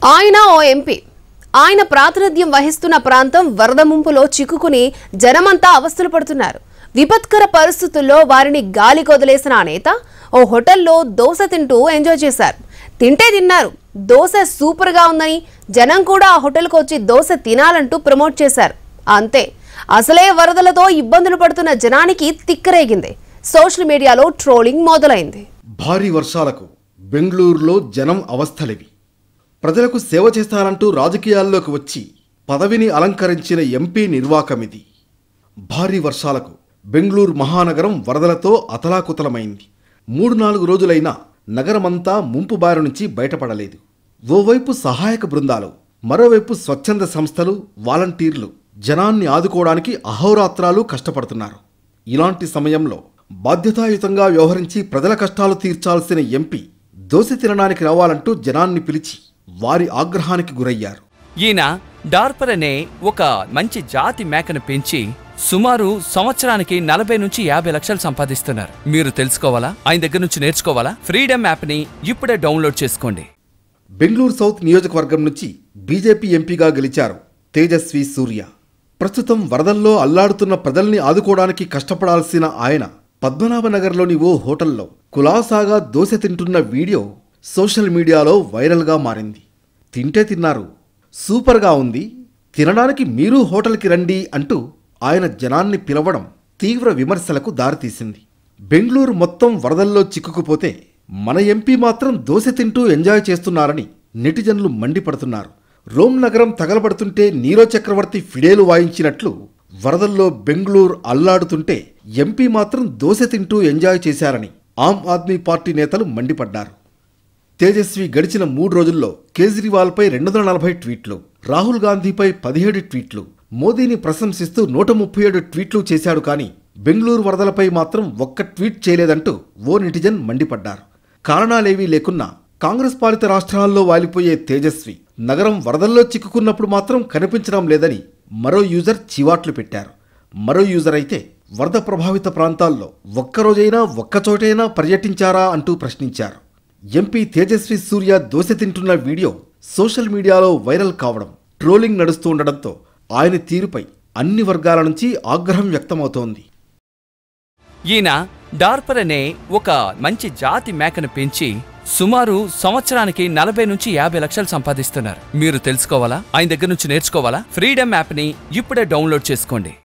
ఆయన ఓ ఎంపీ ఆయన ప్రాతినిధ్యం వహిస్తున్న ప్రాంతం వరద ముంపులో చిక్కుకుని జనమంతా అవస్థలు పడుతున్నారు విపత్కర పరిస్థితుల్లో వారిని గాలి కొదిలేసిన ఆ నేత ఓ హోటల్లో దోశ తింటూ ఎంజాయ్ చేశారు తింటే తిన్నారు దోశ సూపర్గా ఉందని జనం కూడా ఆ హోటల్కి వచ్చి దోశ తినాలంటూ ప్రమోట్ చేశారు అంతే అసలే వరదలతో ఇబ్బందులు పడుతున్న జనానికి తిక్కరేగింది సోషల్ మీడియాలో ట్రోలింగ్ మొదలైంది భారీ వర్షాలకు బెంగళూరులో జనం అవస్థలివి ప్రజలకు సేవ చేస్తానంటూ రాజకీయాల్లోకి వచ్చి పదవిని అలంకరించిన ఎంపీ నిర్వాకమిది భారీ వర్షాలకు బెంగళూరు మహానగరం వరదలతో అతలాకుతలమైంది మూడు నాలుగు రోజులైనా నగరమంతా ముంపు బారి నుంచి బయటపడలేదు ఓవైపు సహాయక బృందాలు మరోవైపు స్వచ్ఛంద సంస్థలు వాలంటీర్లు జనాన్ని ఆదుకోవడానికి అహోరాత్రాలు కష్టపడుతున్నారు ఇలాంటి సమయంలో బాధ్యతాయుతంగా వ్యవహరించి ప్రజల కష్టాలు తీర్చాల్సిన ఎంపీ దోశ తినడానికి రావాలంటూ జనాన్ని పిలిచి వారి ఆగ్రహానికి గురయ్యారు ఈయన డార్పర్ అనే ఒక మంచి జాతి మేకను పెంచి సుమారు సంవత్సరానికి నలభై నుంచి యాభై లక్షలు సంపాదిస్తున్నారు మీరు తెలుసుకోవాలా ఆయన దగ్గర నుంచి నేర్చుకోవాలా ఫ్రీడమ్ యాప్ని ఇప్పుడే డౌన్లోడ్ చేసుకోండి బెంగళూరు సౌత్ నియోజకవర్గం నుంచి బీజేపీ ఎంపీగా గెలిచారు తేజస్వి సూర్య ప్రస్తుతం వరదల్లో అల్లాడుతున్న ప్రజల్ని ఆదుకోవడానికి కష్టపడాల్సిన ఆయన పద్మనాభనగర్లోని ఓ హోటల్లో కులాసాగా దోశ తింటున్న వీడియో సోషల్ మీడియాలో వైరల్గా మారింది తింటే తిన్నారు సూపర్గా ఉంది తినడానికి మీరు హోటల్కి రండి అంటూ ఆయన జనాన్ని పిలవడం తీవ్ర విమర్శలకు దారితీసింది బెంగళూరు మొత్తం వరదల్లో చిక్కుకుపోతే మన ఎంపీ మాత్రం దోశ తింటూ ఎంజాయ్ చేస్తున్నారని నెటిజన్లు మండిపడుతున్నారు రోమ్ నగరం తగలబడుతుంటే నీరో చక్రవర్తి ఫిడేలు వాయించినట్లు వరదల్లో బెంగళూరు అల్లాడుతుంటే ఎంపీ మాత్రం దోశ తింటూ ఎంజాయ్ చేశారని ఆమ్ ఆద్మీ పార్టీ నేతలు మండిపడ్డారు తేజస్వి గడిచిన మూడు రోజుల్లో కేజ్రీవాల్పై రెండు వందల నలభై ట్వీట్లు రాహుల్ గాంధీపై పదిహేడు ట్వీట్లు మోదీని ప్రశంసిస్తూ నూట ముప్పై ఏడు ట్వీట్లు చేశాడు కానీ బెంగళూరు వరదలపై మాత్రం ఒక్క ట్వీట్ చేయలేదంటూ ఓ నెటిజన్ మండిపడ్డారు కారణాలేవీ లేకున్నా కాంగ్రెస్ పాలిత రాష్ట్రాల్లో వాలిపోయే తేజస్వి నగరం వరదల్లో చిక్కుకున్నప్పుడు మాత్రం కనిపించడం లేదని మరో యూజర్ చివాట్లు పెట్టారు మరో యూజర్ అయితే వరద ప్రభావిత ప్రాంతాల్లో ఒక్కరోజైనా ఒక్కచోటైనా పర్యటించారా అంటూ ప్రశ్నించారు ఎంపీ తేజస్వి సూర్య దోశ తింటున్న వీడియో సోషల్ మీడియాలో వైరల్ కావడం ట్రోలింగ్ నడుస్తూ ఉండడంతో ఆయన తీరుపై అన్ని వర్గాల నుంచి ఆగ్రహం వ్యక్తమవుతోంది ఈయన డార్పర్ అనే ఒక మంచి జాతి మేకను పెంచి సుమారు సంవత్సరానికి నలభై నుంచి యాభై లక్షలు సంపాదిస్తున్నారు మీరు తెలుసుకోవాలా ఆయన దగ్గర నుంచి నేర్చుకోవాలా ఫ్రీడమ్ యాప్ని ఇప్పుడే డౌన్లోడ్ చేసుకోండి